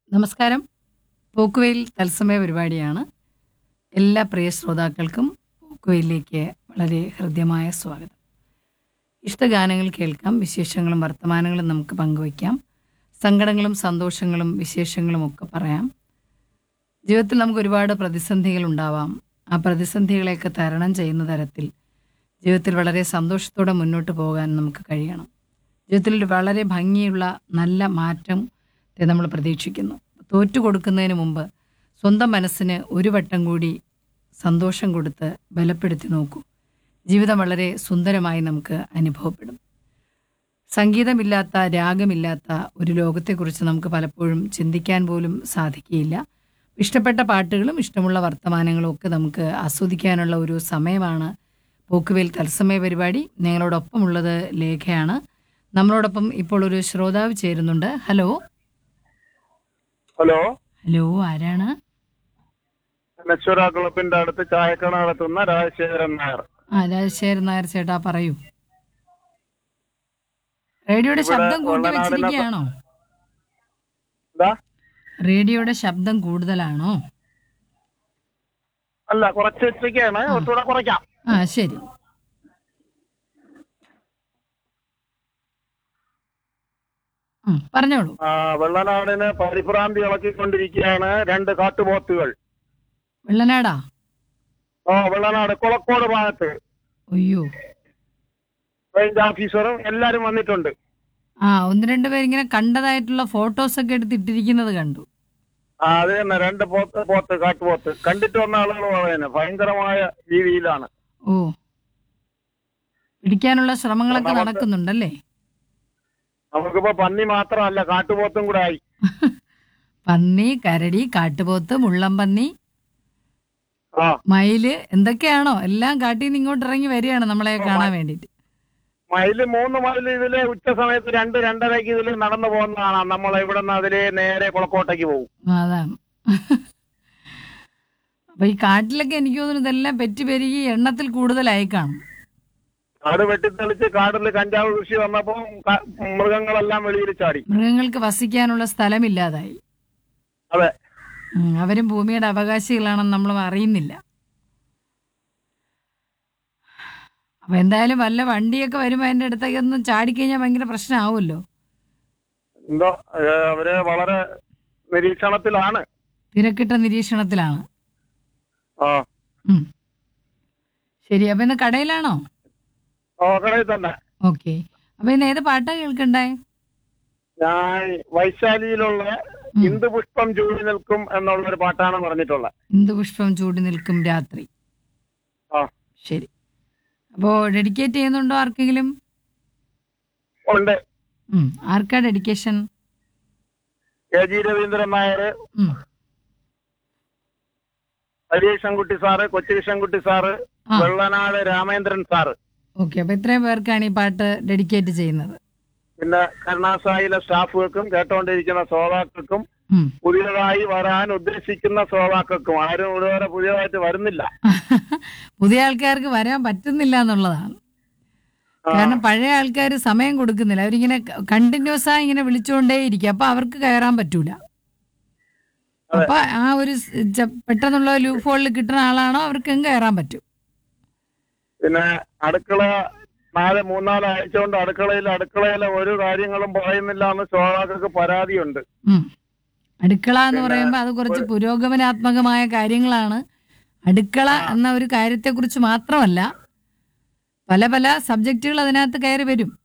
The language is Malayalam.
നമസ്കാരം പോക്കുവെയിൽ തത്സമയ പരിപാടിയാണ് എല്ലാ പ്രിയ ശ്രോതാക്കൾക്കും പോക്കുവെയിലേക്ക് വളരെ ഹൃദ്യമായ സ്വാഗതം ഇഷ്ടഗാനങ്ങൾ കേൾക്കാം വിശേഷങ്ങളും വർത്തമാനങ്ങളും നമുക്ക് പങ്കുവയ്ക്കാം സങ്കടങ്ങളും സന്തോഷങ്ങളും വിശേഷങ്ങളും ഒക്കെ പറയാം ജീവിതത്തിൽ നമുക്ക് ഒരുപാട് പ്രതിസന്ധികൾ ഉണ്ടാവാം ആ പ്രതിസന്ധികളെയൊക്കെ തരണം ചെയ്യുന്ന തരത്തിൽ ജീവിതത്തിൽ വളരെ സന്തോഷത്തോടെ മുന്നോട്ട് പോകാൻ നമുക്ക് കഴിയണം ജീവിതത്തിൽ ഒരു വളരെ ഭംഗിയുള്ള നല്ല മാറ്റം നമ്മൾ പ്രതീക്ഷിക്കുന്നു തോറ്റു കൊടുക്കുന്നതിന് മുമ്പ് സ്വന്തം മനസ്സിന് ഒരു വട്ടം കൂടി സന്തോഷം കൊടുത്ത് ബലപ്പെടുത്തി നോക്കൂ ജീവിതം വളരെ സുന്ദരമായി നമുക്ക് അനുഭവപ്പെടും സംഗീതമില്ലാത്ത രാഗമില്ലാത്ത ഒരു ലോകത്തെക്കുറിച്ച് നമുക്ക് പലപ്പോഴും ചിന്തിക്കാൻ പോലും സാധിക്കുകയില്ല ഇഷ്ടപ്പെട്ട പാട്ടുകളും ഇഷ്ടമുള്ള വർത്തമാനങ്ങളും ഒക്കെ നമുക്ക് ആസ്വദിക്കാനുള്ള ഒരു സമയമാണ് പോക്കുവേൽ തത്സമയ പരിപാടി നിങ്ങളോടൊപ്പമുള്ളത് ലേഖയാണ് നമ്മളോടൊപ്പം ഇപ്പോൾ ഒരു ശ്രോതാവ് ചേരുന്നുണ്ട് ഹലോ ഹലോ ഹലോ ആരാണ് ലക്ഷോര ക്ലബിന്റെ അടുത്ത് ചായക്കട നടത്തുന്ന രാജശേഖരൻ നായർ ആ രാജശേഖരൻ നായർ ചേട്ടാ പറയൂ റേഡിയോയുടെ ഇവിടെ ശബ്ദം കൂട്ടി വെള്ളനാടിനെ പ- വെച്ചിരിക്കുകയാണോ എന്താ റേഡിയോയുടെ ശബ്ദം കൂടുതലാണോ അല്ല കുറച്ച് വെച്ചിരിക്കുകയാണ് ഒന്നുകൂടെ കുറയ്ക്കാം ആ ശരി ഉം, പറഞ്ഞോളൂ ആ, വെള്ളനാടിന് പരിഭ്രാന്തി ഇളക്കിക്കൊണ്ടിരിക്കുകയാണ് രണ്ട് കാട്ടുപോത്തുകൾ വെള്ളനാടാ ഓ വെള്ളനാട് കുളക്കോട് ഭാഗത്ത് അയ്യോ റേഞ്ച് ഓഫീസറും എല്ലാരും വന്നിട്ടുണ്ട് ആ ഒന്ന് രണ്ട് പേരിങ്ങനെ കണ്ടതായിട്ടുള്ള ഫോട്ടോസ് ഒക്കെ എടുത്ത് ഇട്ടിരിക്കുന്നത് കണ്ടു ആ അത് തന്നെ രണ്ട് പോത്ത് പോത്ത് കാട്ടുപോത്ത് കണ്ടിട്ട് വന്ന ആളുകൾ പറയുന്നത് ഭയങ്കരമായ രീതിയിലാണ് ഓ പിടിക്കാനുള്ള ശ്രമങ്ങളൊക്കെ നമുക്ക് നടക്കുന്നുണ്ടല്ലേ നമുക്കിപ്പോ പന്നി മാത്രമല്ല കാട്ടുപോത്തും കൂടെ ആയി പന്നി കരടി കാട്ടുപോത്ത് മുള്ളംപന്നി ആ മയില് എന്തൊക്കെയാണോ എല്ലാം കാട്ടിൽ നിന്ന് ഇങ്ങോട്ട് ഇറങ്ങി വരികയാണ് നമ്മളെ കാണാൻ വേണ്ടിട്ട് മയില് മൂന്ന് മയില് ഇതില് ഉച്ച സമയത്ത് രണ്ട് രണ്ടരയ്ക്ക് ഇതിൽ നടന്നു പോകുന്നതാണ് നമ്മൾ ഇവിടെ നിന്ന് അതില് നേരെ കുളക്കോട്ടേക്ക് പോകും അതാണ് അപ്പൊ ഈ കാട്ടിലൊക്കെ എനിക്ക് തോന്നുന്നു ഇതെല്ലാം പെറ്റി പെരുകി എണ്ണത്തിൽ കൂടുതലായി കാണും കാട് വെട്ടിത്തെളിച്ച് കാടിൽ കഞ്ചാവ് കൃഷി വന്നപ്പോ ക- മൃഗങ്ങളെല്ലാം വെളിയിൽ ചാടി മൃഗങ്ങൾക്ക് വസിക്കാനുള്ള സ്ഥലമില്ലാതായി അതെ ഉം, അവരും ഭൂമിയുടെ അവകാശികളാണെന്ന് നമ്മൾ അറിയുന്നില്ല അപ്പൊ എന്തായാലും വല്ല വണ്ടിയൊക്കെ വരുമ്പോ അതിന്റെ അടുത്തേക്ക് ഒന്ന് ചാടിക്കഴിഞ്ഞാൽ ഭയങ്കര പ്രശ്നമാവുമല്ലോ എന്തോ ഏ, അവര് വളരെ നിരീക്ഷണത്തിലാണ് തിരക്കിട്ട നിരീക്ഷണത്തിലാണ് ആ ഉം. ശരി അപ്പൊ ഇന്ന് കടയിലാണോ ഓ കടയിൽ തന്നെ ഓക്കെ അപ്പൊ ഇന്ന് ഏത് പാട്ടാ കേൾക്കണ്ടേ ഞാൻ വൈശാലിയിലുള്ള ഉം. ഇന്ദുപുഷ്പം ചൂടി നിൽക്കും എന്നുള്ള ഒരു പാട്ടാണ് പറഞ്ഞിട്ടുള്ളത് ഇന്ദുപുഷ്പം ചൂടി നിൽക്കും രാത്രി ആ ശരി അപ്പോ ഡെഡിക്കേറ്റ് ചെയ്യുന്നുണ്ടോ ആർക്കെങ്കിലും ഉണ്ട് ഉം. ആർക്കാ dedication K G Raveendran Nair ഉം. ഹരീഷൻകുട്ടി സാറ് കൊച്ചുകൃഷ്ണൻകുട്ടി സാറ് ആ. വെള്ളനാട് രാമേന്ദ്രൻ സാറ് ഓക്കെ അപ്പൊ ഇത്രയും പേർക്കാണ് ഈ പാട്ട് ഡെഡിക്കേറ്റ് ചെയ്യുന്നത് പിന്നെ കരുണാസായിലെ സ്റ്റാഫുകൾക്കും കേട്ടോണ്ടിരിക്കുന്ന ശ്രോതാക്കൾക്കും ഉം. പുതിയതായി വരാൻ ഉദ്ദേശിക്കുന്ന ശ്രോതാക്കൾക്കും ആരും ഇതുവരെ പുതിയതായിട്ട് വരുന്നില്ല പുതിയ ആൾക്കാർക്ക് വരാൻ പറ്റുന്നില്ല എന്നുള്ളതാണ് ആ, കാരണം പഴയ ആൾക്കാർ സമയം കൊടുക്കുന്നില്ല അവരിങ്ങനെ കണ്ടിന്യൂസ് ആയി ഇങ്ങനെ വിളിച്ചുകൊണ്ടേ ഇരിക്കും അപ്പൊ അവർക്ക് കയറാൻ പറ്റൂല അപ്പൊ ആ ഒരു സ് ച- പെട്ടെന്നുള്ള ലൂപ്പ് ഹോളിൽ കിട്ടുന്ന ആളാണോ അവർക്കും കയറാൻ പറ്റും പിന്നെ അടുക്കള നാല് മൂന്നാല് ആഴ്ച കൊണ്ട് അടുക്കളയിൽ അടുക്കളയിലെ ഒരു കാര്യങ്ങളും പറയുന്നില്ല എന്ന് ശ്രോതാക്കൾക്ക് പരാതിയുണ്ട് ഉം. അടുക്കള എന്ന് പറയുമ്പോൾ അത് കുറച്ച് പുരോഗമനാത്മകമായ കാര്യങ്ങളാണ് അടുക്കള എന്ന ഒരു കാര്യത്തെക്കുറിച്ച് മാത്രമല്ല പല പല സബ്ജക്റ്റുകൾ അതിനകത്ത് കയറി വരും